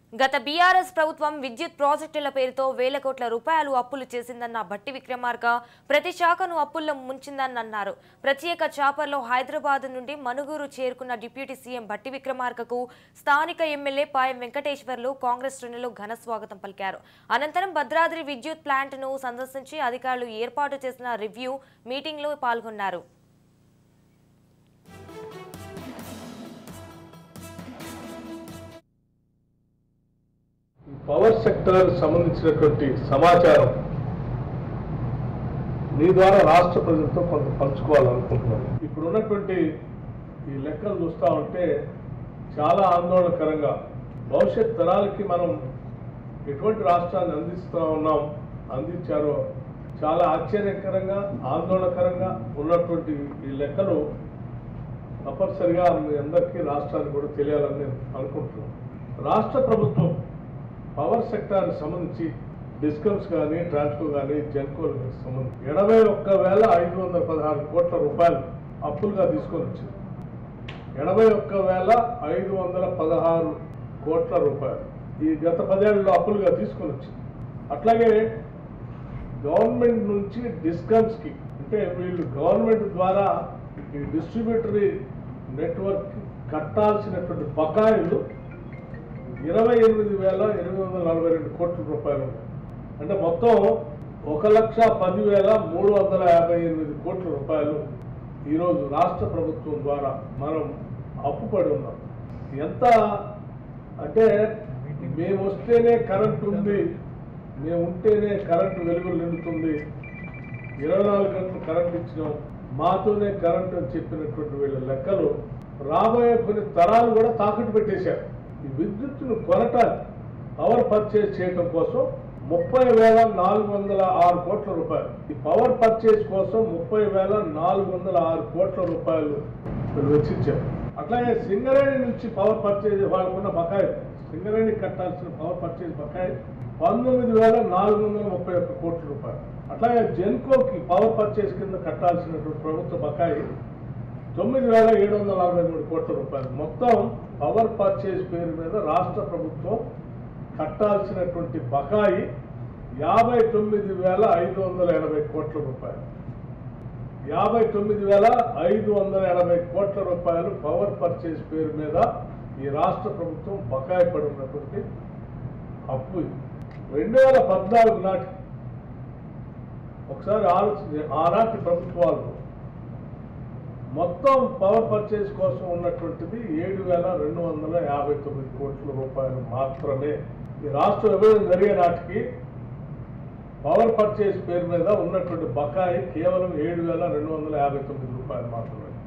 గత బీఆర్ఎస్ ప్రభుత్వం విద్యుత్ ప్రాజెక్టుల పేరుతో వేల కోట్ల రూపాయలు అప్పులు చేసిందన్న భట్టి విక్రమార్క ప్రతి శాఖను అప్పుల్లో ముంచిందని అన్నారు ప్రత్యేక చాపర్లో హైదరాబాద్ నుండి మనుగూరు చేరుకున్న డిప్యూటీ సీఎం భట్టి విక్రమార్కకు స్థానిక ఎమ్మెల్యే పాయం వెంకటేశ్వర్లు కాంగ్రెస్ శ్రేణులు ఘన స్వాగతం పలికారు అనంతరం భద్రాద్రి విద్యుత్ ప్లాంట్ను సందర్శించి అధికారులు ఏర్పాటు చేసిన రివ్యూ మీటింగ్లో పాల్గొన్నారు ఈ పవర్ సెక్టర్ సంబంధించినటువంటి సమాచారం నీ ద్వారా రాష్ట్ర ప్రజలతో కొంత పంచుకోవాలనుకుంటున్నాను ఇప్పుడు ఉన్నటువంటి ఈ లెక్కలు చూస్తా ఉంటే చాలా ఆందోళనకరంగా భవిష్యత్ తరాలకి మనం ఎటువంటి రాష్ట్రాన్ని అందిస్తూ ఉన్నాం అందించారో చాలా ఆశ్చర్యకరంగా ఆందోళనకరంగా ఉన్నటువంటి ఈ లెక్కలు తప్పనిసరిగా మీ అందరికీ రాష్ట్రానికి కూడా తెలియాలని నేను అనుకుంటున్నాను రాష్ట్ర ప్రభుత్వం పవర్ సెక్టార్కి సంబంధించి డిస్కమ్స్ కానీ ట్రాన్స్కో కానీ జెన్కోలకు సంబంధించి ఎనభై ఒక్క వేల ఐదు వందల పదహారు కోట్ల రూపాయలు అప్పులుగా తీసుకొని వచ్చింది ఎనభై ఒక్క వేల ఐదు వందల పదహారు కోట్ల రూపాయలు ఈ గత పదేళ్లలో అప్పులుగా తీసుకొని వచ్చింది అట్లాగే గవర్నమెంట్ నుంచి డిస్కమ్స్కి అంటే వీళ్ళు గవర్నమెంట్ ద్వారా ఈ డిస్ట్రిబ్యూటరీ నెట్వర్క్ కట్టాల్సినటువంటి బకాయిలు ఇరవై ఎనిమిది వేల ఎనిమిది వందల నలభై రెండు కోట్ల రూపాయలు ఉన్నాయి. అంటే మొత్తం ఒక లక్ష పదివేల మూడు వందల యాభై ఎనిమిది కోట్ల రూపాయలు ఈరోజు రాష్ట్ర ప్రభుత్వం ద్వారా మనం అప్పుపడి ఉన్నాం ఎంత అంటే మేము వస్తేనే కరెంట్ ఉంది మేము ఉంటేనే కరెంటు వెలుగులు నిండుతుంది ఇరవై నాలుగు గంటలు కరెంట్ ఇచ్చినాం మాతోనే కరెంట్ అని చెప్పినటువంటి వీళ్ళ లెక్కలు రాబోయే కొన్ని తరాలు కూడా తాకట్టు పెట్టేశారు ఈ విద్యుత్తును కొనటానికి పవర్ పర్చేజ్ చేయడం కోసం ముప్పై వేల నాలుగు వందల ఆరు కోట్ల రూపాయలు ఈ పవర్ పర్చేజ్ కోసం ముప్పై వేల నాలుగు వందల ఆరు కోట్ల రూపాయలు వీళ్ళు వెచ్చించారు అట్లాగే సింగరేణి నుంచి పవర్ పర్చేజ్ వాళ్ళకున్న బకాయి సింగరేణి కట్టాల్సిన పవర్ పర్చేజ్ బకాయి పంతొమ్మిది వేల నాలుగు వందల ముప్పై ఒక్క కోట్ల రూపాయలు అట్లాగే జెన్కోకి పవర్ పర్చేజ్ కింద కట్టాల్సినటువంటి ప్రభుత్వ బకాయి తొమ్మిది వేల ఏడు వందల నలభై మూడు కోట్ల రూపాయలు మొత్తం పవర్ పర్చేజ్ పేరు మీద రాష్ట్ర ప్రభుత్వం కట్టాల్సినటువంటి బకాయి యాభై తొమ్మిది వేల ఐదు వందల ఎనభై కోట్ల రూపాయలు యాభై తొమ్మిది వేల ఐదు వందల ఎనభై కోట్ల రూపాయలు పవర్ పర్చేజ్ పేరు మీద ఈ రాష్ట్ర ప్రభుత్వం బకాయి పడి ఉన్నటువంటి అప్పు ఇది. రెండు వేల పద్నాలుగు నాటి ఒకసారి ఆలోచించి ఆనాటి ప్రభుత్వాలు మొత్తం పవర్ పర్చేజ్ కోసం ఉన్నటువంటిది ఏడు వేల రెండు వందల యాభై తొమ్మిది కోట్ల రూపాయలు మాత్రమే ఈ రాష్ట్ర విభజన జరిగే నాటికి పవర్ పర్చేజ్ పేరు మీద ఉన్నటువంటి బకాయి కేవలం ఏడు వేల రెండు వందల యాభై తొమ్మిది రూపాయలు మాత్రమే